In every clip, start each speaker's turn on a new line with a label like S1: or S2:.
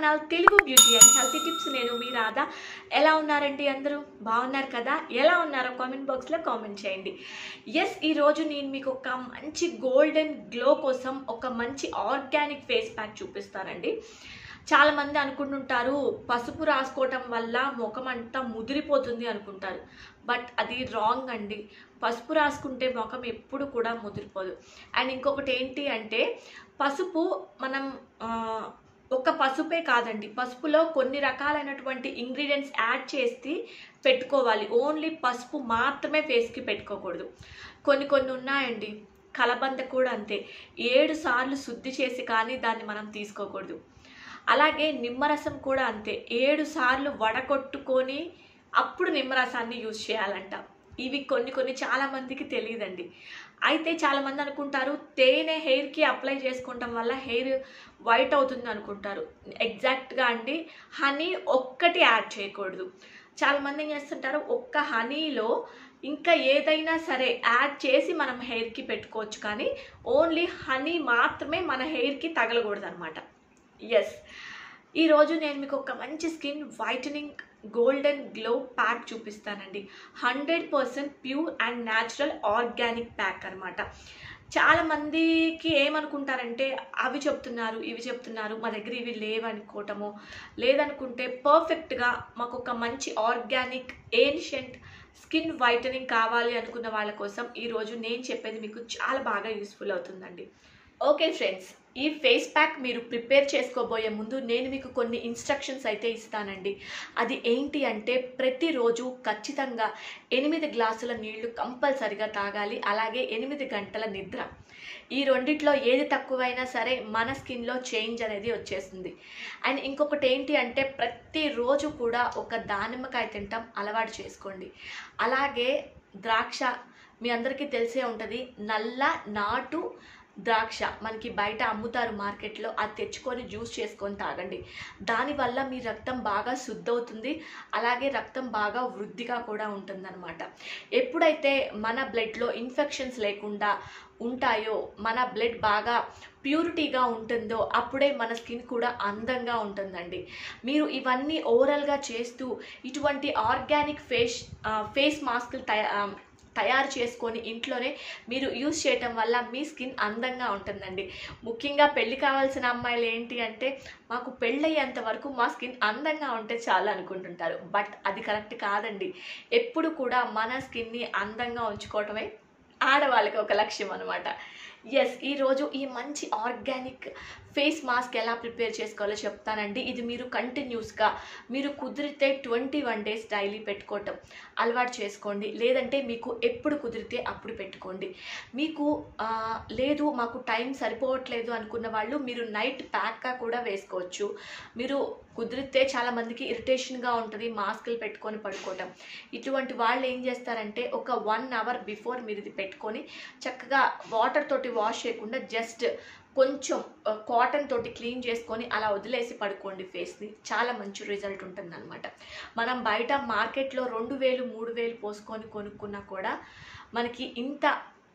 S1: channel Telugu beauty and healthy tips నేను మీ రాధా ఎలా ఉన్నారండి అందరూ బాగున్నారు కదా ఎలా ఉన్నారో కామెంట్ బాక్స్లో కామెంట్ చేయండి ఎస్ ఈరోజు నేను మీకు ఒక మంచి గోల్డెన్ గ్లో కోసం ఒక మంచి ఆర్గానిక్ ఫేస్ ప్యాక్ చూపిస్తానండి చాలా మంది అనుకుంటుంటారు పసుపు రాసుకోవటం వల్ల ముఖం అంతా ముదిరిపోతుంది అనుకుంటారు బట్ అది రాంగ్ అండి పసుపు రాసుకుంటే ముఖం ఎప్పుడు కూడా ముదిరిపోదు అండ్ ఇంకొకటి ఏంటి అంటే పసుపు మనం ఆ, ఒక్క పసుపే కాదండి పసుపులో కొన్ని రకాలైనటువంటి ఇంగ్రీడియంట్స్ యాడ్ చేసి పెట్టుకోవాలి ఓన్లీ పసుపు మాత్రమే ఫేస్కి పెట్టుకోకూడదు కొన్ని కొన్ని ఉన్నాయండి కలబంద కూడా అంతే ఏడు సార్లు శుద్ధి చేసి కానీ దాన్ని మనం తీసుకోకూడదు అలాగే నిమ్మరసం కూడా అంతే ఏడు సార్లు వడకొట్టుకొని అప్పుడు నిమ్మరసాన్ని యూజ్ చేయాలంట ఇవి కొన్ని కొన్ని చాలా మందికి తెలియదండి అయితే చాలా మంది అనుకుంటారు తేనె హెయిర్కి అప్లై చేసుకోవటం వల్ల హెయిర్ వైట్ అవుతుంది అనుకుంటారు ఎగ్జాక్ట్గా అండి హనీ ఒక్కటి యాడ్ చేయకూడదు చాలా మంది ఏం చేస్తుంటారు ఒక్క హనీలో ఇంకా ఏదైనా సరే యాడ్ చేసి మనం హెయిర్కి పెట్టుకోవచ్చు కానీ ఓన్లీ హనీ మాత్రమే మన హెయిర్కి తగలకూడదు అనమాట ఎస్ ఈరోజు నేను మీకు ఒక మంచి skin whitening golden glow pack చూపిస్తానండి hundred percent pure and natural organic pack అనమాట చాలా మందికి ఏమనుకుంటారంటే అవి చెప్తున్నారు ఇవి చెప్తున్నారు మా దగ్గర ఇవి లేవనుకోవటము లేదనుకుంటే పర్ఫెక్ట్గా మాకు ఒక మంచి ఆర్గానిక్ ఏన్షియంట్ స్కిన్ వైటనింగ్ కావాలి అనుకున్న వాళ్ళ కోసం ఈరోజు నేను చెప్పేది మీకు చాలా బాగా యూస్ఫుల్ అవుతుందండి ఓకే ఫ్రెండ్స్ ఈ ఫేస్ ప్యాక్ మీరు ప్రిపేర్ చేసుకోబోయే ముందు నేను మీకు కొన్ని ఇన్స్ట్రక్షన్స్ అయితే ఇస్తానండి అది ఏంటి అంటే ప్రతిరోజు ఖచ్చితంగా ఎనిమిది గ్లాసుల నీళ్లు కంపల్సరిగా తాగాలి అలాగే ఎనిమిది గంటల నిద్ర ఈ రెండిట్లో ఏది తక్కువైనా సరే మన స్కిన్లో చేంజ్ అనేది వచ్చేస్తుంది అండ్ ఇంకొకటి ఏంటి అంటే ప్రతిరోజు కూడా ఒక దానిమ్మకాయ తింటాం అలవాటు చేసుకోండి అలాగే ద్రాక్ష మీ అందరికీ తెలిసే ఉంటుంది నల్ల నాటు ద్రాక్ష మనకి బయట అమ్ముతారు మార్కెట్లో అది తెచ్చుకొని జ్యూస్ చేసుకొని తాగండి దానివల్ల మీ రక్తం బాగా శుద్ధవుతుంది అలాగే రక్తం బాగా వృద్ధిగా కూడా ఉంటుందన్నమాట ఎప్పుడైతే మన బ్లడ్లో ఇన్ఫెక్షన్స్ లేకుండా ఉంటాయో మన బ్లడ్ బాగా ప్యూరిటీగా ఉంటుందో అప్పుడే మన స్కిన్ కూడా అందంగా ఉంటుందండి మీరు ఇవన్నీ ఓవరాల్గా చేస్తూ ఇటువంటి ఆర్గానిక్ ఫేస్ ఫేస్ మాస్కులు తయా తయారు చేసుకొని ఇంట్లోనే మీరు యూస్ చేయటం వల్ల మీ స్కిన్ అందంగా ఉంటుందండి ముఖ్యంగా పెళ్లి కావాల్సిన అమ్మాయిలు ఏంటి అంటే మాకు పెళ్ళయ్యేంత వరకు మా స్కిన్ అందంగా ఉంటే చాలు అనుకుంటుంటారు బట్ అది కరెక్ట్ కాదండి ఎప్పుడు కూడా మన స్కిన్ని అందంగా ఉంచుకోవటమే ఆడవాళ్ళకి ఒక లక్ష్యం అనమాట ఎస్ ఈరోజు ఈ మంచి ఆర్గానిక్ ఫేస్ మాస్క్ ఎలా ప్రిపేర్ చేసుకోవాలో చెప్తానండి ఇది మీరు కంటిన్యూస్గా మీరు కుదిరితే ట్వంటీ వన్ డేస్ డైలీ పెట్టుకోవటం అలవాటు చేసుకోండి లేదంటే మీకు ఎప్పుడు కుదిరితే అప్పుడు పెట్టుకోండి మీకు ఆ, లేదు మాకు టైం సరిపోవట్లేదు అనుకున్న వాళ్ళు మీరు నైట్ ప్యాక్గా కూడా వేసుకోవచ్చు మీరు కుదిరితే చాలా మందికి ఇరిటేషన్గా ఉంటుంది మాస్కులు పెట్టుకొని పడుకోవటం ఇటువంటి వాళ్ళు ఏం చేస్తారంటే ఒక వన్ అవర్ బిఫోర్ మీరు ఇది పెట్టుకొని చక్కగా వాటర్ తోటి వాష్ చేయకుండా జస్ట్ కొంచెం కాటన్ తోటి క్లీన్ చేసుకొని అలా వదిలేసి పడుకోండి ఫేస్ని చాలా మంచి రిజల్ట్ ఉంటుందన్నమాట మనం బయట మార్కెట్లో రెండు వేలు మూడు వేలు పోసుకొని కొనుక్కున్నా కూడా మనకి ఇంత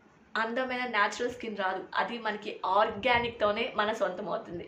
S1: అందమైన న్యాచురల్ స్కిన్ రాదు అది మనకి ఆర్గానిక్తోనే మన సొంతం అవుతుంది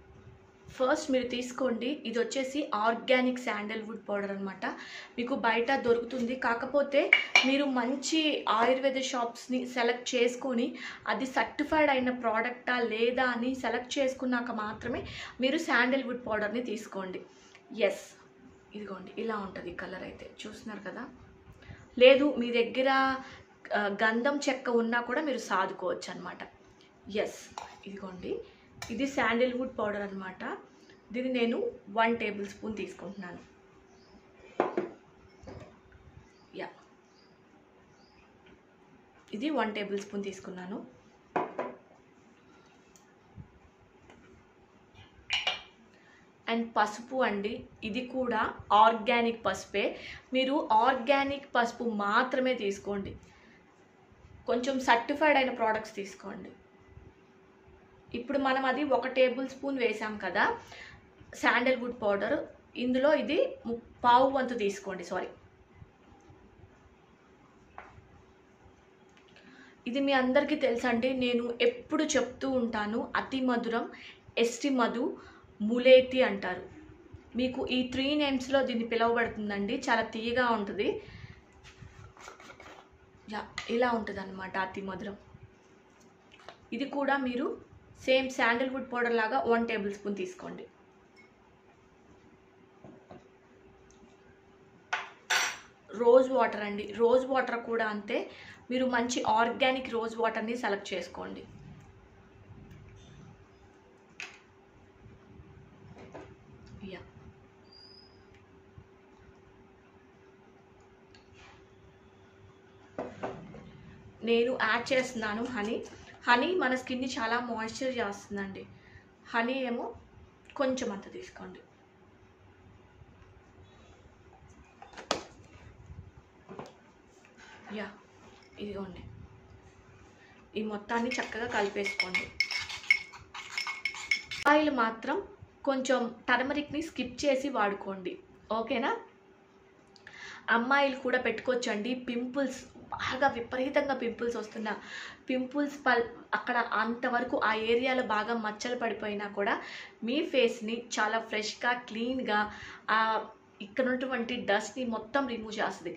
S1: ఫస్ట్ మీరు తీసుకోండి ఇది వచ్చేసి ఆర్గానిక్ శాండల్వుడ్ పౌడర్ అనమాట మీకు బయట దొరుకుతుంది కాకపోతే మీరు మంచి ఆయుర్వేద షాప్స్ని సెలెక్ట్ చేసుకొని అది సర్టిఫైడ్ అయిన ప్రోడక్టా లేదా అని సెలెక్ట్ చేసుకున్నాక మాత్రమే మీరు శాండల్వుడ్ పౌడర్ని తీసుకోండి ఎస్ ఇదిగోండి ఇలా ఉంటుంది కలర్ అయితే చూస్తున్నారు కదా లేదు మీ దగ్గర ఆ, గంధం చెక్క ఉన్నా కూడా మీరు సాదుకోవచ్చు అనమాట ఎస్ ఇదిగోండి ఇది శాండిల్వుడ్ పౌడర్ అనమాట దీన్ని నేను వన్ టేబుల్ స్పూన్ తీసుకుంటున్నాను యా ఇది వన్ టేబుల్ స్పూన్ తీసుకున్నాను అండ్ పసుపు అండి ఇది కూడా ఆర్గానిక్ పసుపే మీరు ఆర్గానిక్ పసుపు మాత్రమే తీసుకోండి కొంచెం సర్టిఫైడ్ అయిన ప్రోడక్ట్స్ తీసుకోండి ఇప్పుడు మనం అది ఒక టేబుల్ స్పూన్ వేసాం కదా శాండల్వుడ్ పౌడర్ ఇందులో ఇది ము- పావు వంతు తీసుకోండి సారీ ఇది మీ అందరికీ తెలుసండి నేను ఎప్పుడు చెప్తూ ఉంటాను అతి మధురం ఎస్టి మధు ములేతి అంటారు మీకు ఈ త్రీ నేమ్స్లో దీన్ని పిలువబడుతుందండి చాలా తీయగా ఉంటుంది యా ఇలా ఉంటుంది అనమాట అతి మధురం ఇది కూడా మీరు సేమ్ శాండల్వుడ్ పౌడర్ లాగా వన్ టేబుల్ స్పూన్ తీసుకోండి రోజ్ వాటర్ అండి రోజ్ వాటర్ కూడా అంతే మీరు మంచి ఆర్గానిక్ రోజ్ వాటర్ని సెలెక్ట్ చేసుకోండి యా నేను యాడ్ చేస్తున్నాను హనీ హనీ మన స్కిన్ని చాలా మాయిశ్చర్ చేస్తుందండి హనీ ఏమో కొంచెం అంత తీసుకోండి యా ఇదిగోండి ఈ మొత్తాన్ని చక్కగా కలిపేసుకోండి ఆయిల్ మాత్రం కొంచెం టర్మరిక్ని స్కిప్ చేసి వాడుకోండి ఓకేనా అమ్మాయిలు కూడా పెట్టుకోవచ్చండి పింపుల్స్ బాగా విపరీతంగా పింపుల్స్ వస్తున్నా పింపుల్స్ పల్ అక్కడ అంతవరకు ఆ ఏరియాలో బాగా మచ్చలు పడిపోయినా కూడా మీ ఫేస్ని చాలా ఫ్రెష్గా క్లీన్గా ఇక్కడ ఉన్నటువంటి డస్ట్ని మొత్తం రిమూవ్ చేస్తుంది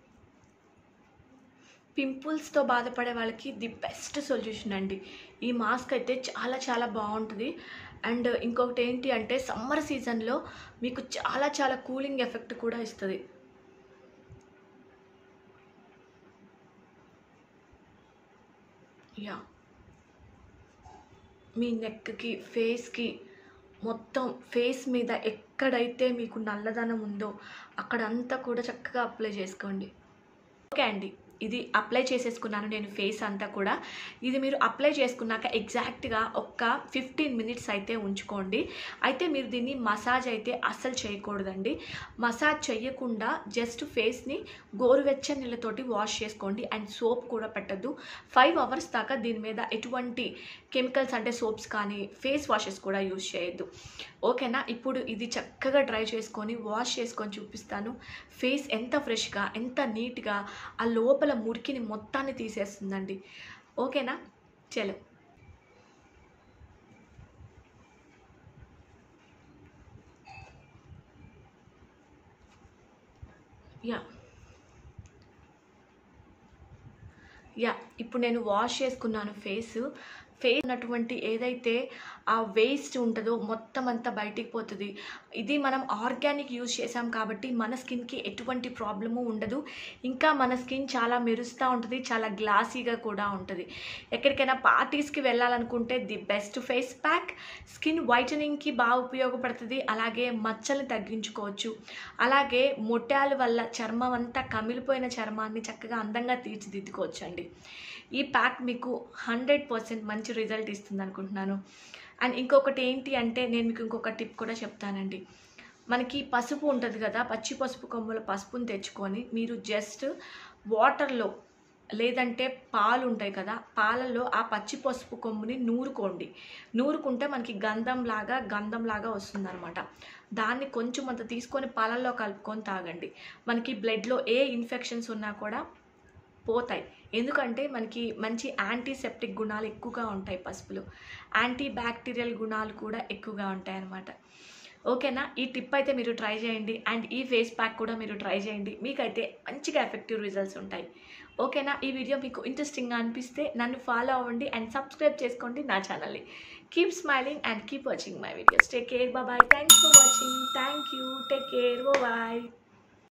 S1: పింపుల్స్తో బాధపడే వాళ్ళకి ది బెస్ట్ సొల్యూషన్ అండి ఈ మాస్క్ అయితే చాలా చాలా బాగుంటుంది అండ్ ఇంకొకటి ఏంటి అంటే సమ్మర్ సీజన్లో మీకు చాలా చాలా కూలింగ్ ఎఫెక్ట్ కూడా ఇస్తుంది యా మీ నెక్కి ఫేస్కి మొత్తం ఫేస్ మీద ఎక్కడైతే మీకు నల్లదనం ఉందో అక్కడంతా కూడా చక్కగా అప్లై చేసుకోండి ఓకే అండి ఇది అప్లై చేసేసుకున్నాను నేను ఫేస్ అంతా కూడా ఇది మీరు అప్లై చేసుకున్నాక ఎగ్జాక్ట్గా ఒక్క ఫిఫ్టీన్ మినిట్స్ అయితే ఉంచుకోండి అయితే మీరు దీన్ని మసాజ్ అయితే అస్సలు చేయకూడదండి మసాజ్ చేయకుండా జస్ట్ ఫేస్ని గోరువెచ్చని నీళ్ళతోటి వాష్ చేసుకోండి అండ్ సోప్ కూడా పెట్టద్దు ఫైవ్ అవర్స్ దాకా దీని మీద ఎటువంటి కెమికల్స్ అంటే సోప్స్ కానీ ఫేస్ వాషెస్ కూడా యూజ్ చేయొద్దు ఓకేనా ఇప్పుడు ఇది చక్కగా డ్రై చేసుకొని వాష్ చేసుకొని చూపిస్తాను ఫేస్ ఎంత ఫ్రెష్గా ఎంత నీట్గా ఆ లోపల మురికిని మొత్తాన్ని తీసేస్తుందండి ఓకేనా చలో యా యా ఇప్పుడు నేను వాష్ చేసుకున్నాను ఫేస్ ఫేస్ ఉన్నటువంటి ఏదైతే ఆ వేస్ట్ ఉంటుందో మొత్తం అంతా బయటికి పోతుంది ఇది మనం ఆర్గానిక్ యూజ్ చేసాం కాబట్టి మన స్కిన్కి ఎటువంటి ప్రాబ్లము ఉండదు ఇంకా మన స్కిన్ చాలా మెరుస్తూ ఉంటుంది చాలా గ్లాసీగా కూడా ఉంటుంది ఎక్కడికైనా పార్టీస్కి వెళ్ళాలనుకుంటే the best face pack skin వైటనింగ్కి బాగా ఉపయోగపడుతుంది అలాగే మచ్చల్ని తగ్గించుకోవచ్చు అలాగే మొట్టాల వల్ల చర్మం అంతా కమిలిపోయిన చర్మాన్ని చక్కగా అందంగా తీర్చిదిద్దుకోవచ్చు అండి ఈ ప్యాక్ మీకు హండ్రెడ్ పర్సెంట్ మంచి రిజల్ట్ ఇస్తుంది అనుకుంటున్నాను అండ్ ఇంకొకటి ఏంటి అంటే నేను మీకు ఇంకొక టిప్ కూడా చెప్తానండి మనకి పసుపు ఉంటుంది కదా పచ్చి పసుపు కొమ్ముల పసుపుని తెచ్చుకొని మీరు జస్ట్ వాటర్లో లేదంటే పాలు ఉంటాయి కదా పాలలో ఆ పచ్చి పసుపు కొమ్ముని నూరుకోండి నూరుకుంటే మనకి గంధం లాగా గంధం లాగా వస్తుందన్నమాట దాన్ని కొంచెం అంత తీసుకొని పాలల్లో కలుపుకొని తాగండి మనకి బ్లడ్లో ఏ ఇన్ఫెక్షన్స్ ఉన్నా కూడా పోతాయి ఎందుకంటే మనకి మంచి యాంటీసెప్టిక్ గుణాలు ఎక్కువగా ఉంటాయి పసుపులో యాంటీ బ్యాక్టీరియల్ గుణాలు కూడా ఎక్కువగా ఉంటాయి అన్నమాట ఓకేనా ఈ టిప్ అయితే మీరు ట్రై చేయండి అండ్ ఈ ఫేస్ ప్యాక్ కూడా మీరు ట్రై చేయండి మీకైతే మంచిగా ఎఫెక్టివ్ రిజల్ట్స్ ఉంటాయి ఓకేనా ఈ వీడియో మీకు ఇంట్రెస్టింగ్గా అనిపిస్తే నన్ను ఫాలో అవ్వండి అండ్ సబ్స్క్రైబ్ చేసుకోండి నా ఛానల్ని keep smiling and keep watching my videos take care bye thanks for watching thank you take care bye